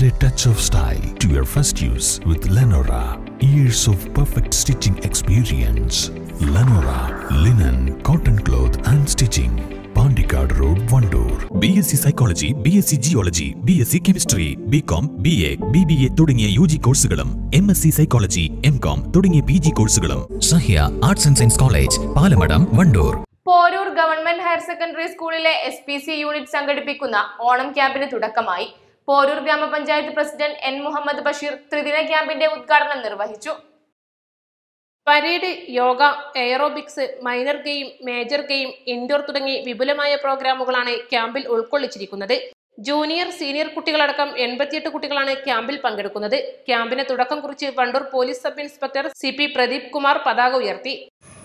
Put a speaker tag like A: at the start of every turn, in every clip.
A: Add a touch of style to your first use with Lenora. Years of perfect stitching experience. Lenora linen, cotton cloth and stitching. Pandikad Road, Vandoor.
B: B S C psychology B S C geology B S C chemistry B com B A B B A തുടങ്ങിയ U G കോഴ്സുകളും M S C psychology M com തുടങ്ങിയ P G കോഴ്സുകളും Sahya arts and science college Palamadam Wandoor
C: Porur government higher secondary സ്കൂളിലെ S P C unit സംഘടിപ്പിക്കുന്ന ഓണം ക്യാമ്പിന് തുടക്കമായി പോരൂർ ഗ്രാമപഞ്ചായത്ത് president N Muhammad Basheer ത്രിദിന ക്യാമ്പിന്റെ ഉദ്ഘാടനം നിർവഹിച്ചു parade yoga aerobics minor game major game indoor തുടങ്ങി വിപുലമായ പ്രോഗ്രാമുകളാണ് ക്യാമ്പിൽ ഉൾക്കൊള്ളിച്ചിരിക്കുന്നത് ജൂനിയർ സീനിയർ കുട്ടികളടക്കം എൺപത്തിയെട്ട് കുട്ടികളാണ് ക്യാമ്പിൽ പങ്കെടുക്കുന്നത് ക്യാമ്പിന് തുടക്കം കുറിച്ച് Wandoor police sub inspector C P Pradeep Kumar പതാക ഉയർത്തി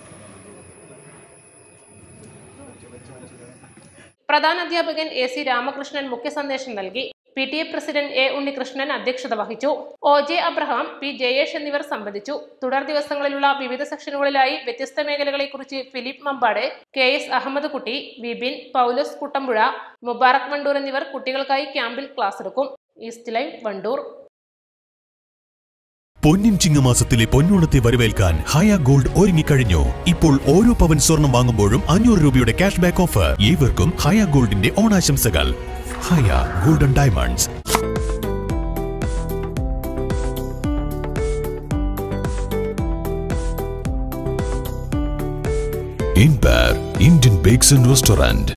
C: പ്രധാന അധ്യാപകൻ എ സി രാമകൃഷ്ണൻ മുഖ്യ സന്ദേശം നൽകി P T A president A Unnikrishnan അധ്യക്ഷത വഹിച്ചു O J Abraham P Jayesh എന്നിവർ സംബന്ധിച്ചു തുടർ ദിവസങ്ങളിലുള്ള വിവിധ സെക്ഷനുകളിലായി വ്യത്യസ്ത മേഖലകളെക്കുറിച്ച് ഫിലിപ്പ് മമ്പാട് കെ എസ് അഹമ്മദ് കുട്ടി വിപിൻ പൗലോസ് കുട്ടമ്പുഴ മുബാറക് വണ്ടൂർ എന്നിവർ കുട്ടികൾക്കായി ക്യാമ്പിൽ ക്ലാസ് എടുക്കും ഈസ്റ്റ് ലൈവ് വണ്ടൂർ
B: പൊന്നിൻ ചിങ്ങമാസത്തിലെ പൊന്നോണത്തെ വരവേൽക്കാൻ ഹയ ഗോൾഡ് ഒരുങ്ങിക്കഴിഞ്ഞു ഇപ്പോൾ ഓരോ പവൻ സ്വർണം വാങ്ങുമ്പോഴും അഞ്ഞൂറ് രൂപയുടെ ക്യാഷ് ബാക്ക് ഓഫർ ഏവർക്കും ഹയ ഗോൾഡിന്റെ ഓണാശംസകൾ Haya golden diamonds
A: Inbar Indian Bakes and Restaurant.